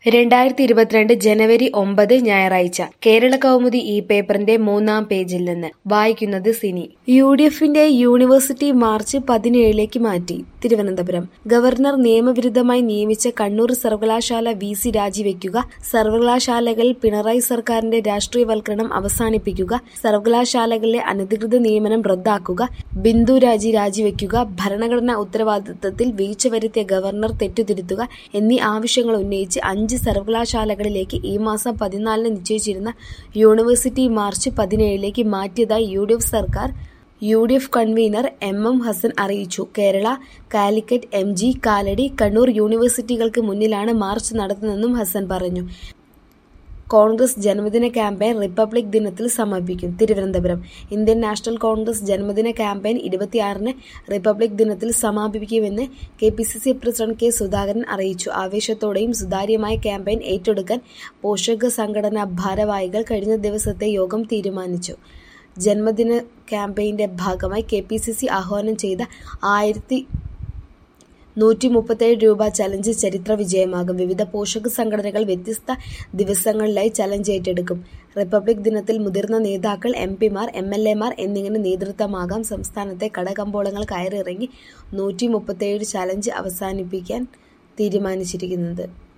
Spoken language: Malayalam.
രണ്ടായിരത്തി ഇരുപത്തിരണ്ട് ജനുവരി ഒമ്പത് ഞായറാഴ്ച കേരള കൗമുദി ഈ പേപ്പറിന്റെ മൂന്നാം പേജിൽ നിന്ന് വായിക്കുന്നത് സിനി യു ഡി എഫിന്റെ യൂണിവേഴ്സിറ്റി മാർച്ച് പതിനേഴിലേക്ക് മാറ്റി തിരുവനന്തപുരം ഗവർണർ നിയമവിരുദ്ധമായി നിയമിച്ച കണ്ണൂർ സർവകലാശാല വി സി രാജിവെക്കുക സർവകലാശാലകളിൽ പിണറായി സർക്കാരിന്റെ രാഷ്ട്രീയവൽക്കരണം അവസാനിപ്പിക്കുക സർവകലാശാലകളിലെ അനധികൃത നിയമനം റദ്ദാക്കുക ബിന്ദു രാജി രാജിവെക്കുക ഭരണഘടനാ ഉത്തരവാദിത്തത്തിൽ വീഴ്ച വരുത്തിയ ഗവർണർ തെറ്റുതിരുത്തുക എന്നീ ആവശ്യങ്ങൾ ഉന്നയിച്ച് അഞ്ച് സർവകലാശാലകളിലേക്ക് ഈ മാസം പതിനാലിന് നിശ്ചയിച്ചിരുന്ന യൂണിവേഴ്സിറ്റി മാർച്ച് പതിനേഴിലേക്ക് മാറ്റിയതായി യു ഡി എഫ് സർക്കാർ U D F convener M M Hassan അറിയിച്ചു കേരള കാലിക്കറ്റ് എം ജി കാലടി കണ്ണൂർ യൂണിവേഴ്സിറ്റികൾക്ക് മുന്നിലാണ് മാർച്ച് നടത്തുന്നതെന്നും ഹസൻ പറഞ്ഞു കോൺഗ്രസ് ജന്മദിന ക്യാമ്പയിൻ റിപ്പബ്ലിക് ദിനത്തിൽ സമാപിക്കും തിരുവനന്തപുരം ഇന്ത്യൻ നാഷണൽ കോൺഗ്രസ് ജന്മദിന ക്യാമ്പയിൻ ഇരുപത്തിയാറിന് റിപ്പബ്ലിക് ദിനത്തിൽ സമാപിക്കുമെന്ന് K P C C president K Sudhakaran അറിയിച്ചു ആവേശത്തോടെയും സുതാര്യമായ ക്യാമ്പയിൻ ഏറ്റെടുക്കാൻ പോഷക സംഘടനാ ഭാരവാഹികൾ കഴിഞ്ഞ ദിവസത്തെ യോഗം തീരുമാനിച്ചു ജന്മദിന ക്യാമ്പയിന്റെ ഭാഗമായി കെ പി സി സി ആഹ്വാനം ചെയ്ത ആയിരത്തി നൂറ്റി മുപ്പത്തേഴ് രൂപ ചലഞ്ച് ചരിത്ര വിജയമാകും വിവിധ പോഷക സംഘടനകൾ വ്യത്യസ്ത ദിവസങ്ങളിലായി ചലഞ്ച് ഏറ്റെടുക്കും റിപ്പബ്ലിക് ദിനത്തിൽ മുതിർന്ന നേതാക്കൾ എം പിമാർ എം എൽ എമാർ എന്നിങ്ങനെ നേതൃത്വമാകാം സംസ്ഥാനത്തെ കടകമ്പോളങ്ങൾ കയറിയിറങ്ങി നൂറ്റി മുപ്പത്തേഴ് ചലഞ്ച് അവസാനിപ്പിക്കാൻ തീരുമാനിച്ചിരിക്കുന്നത്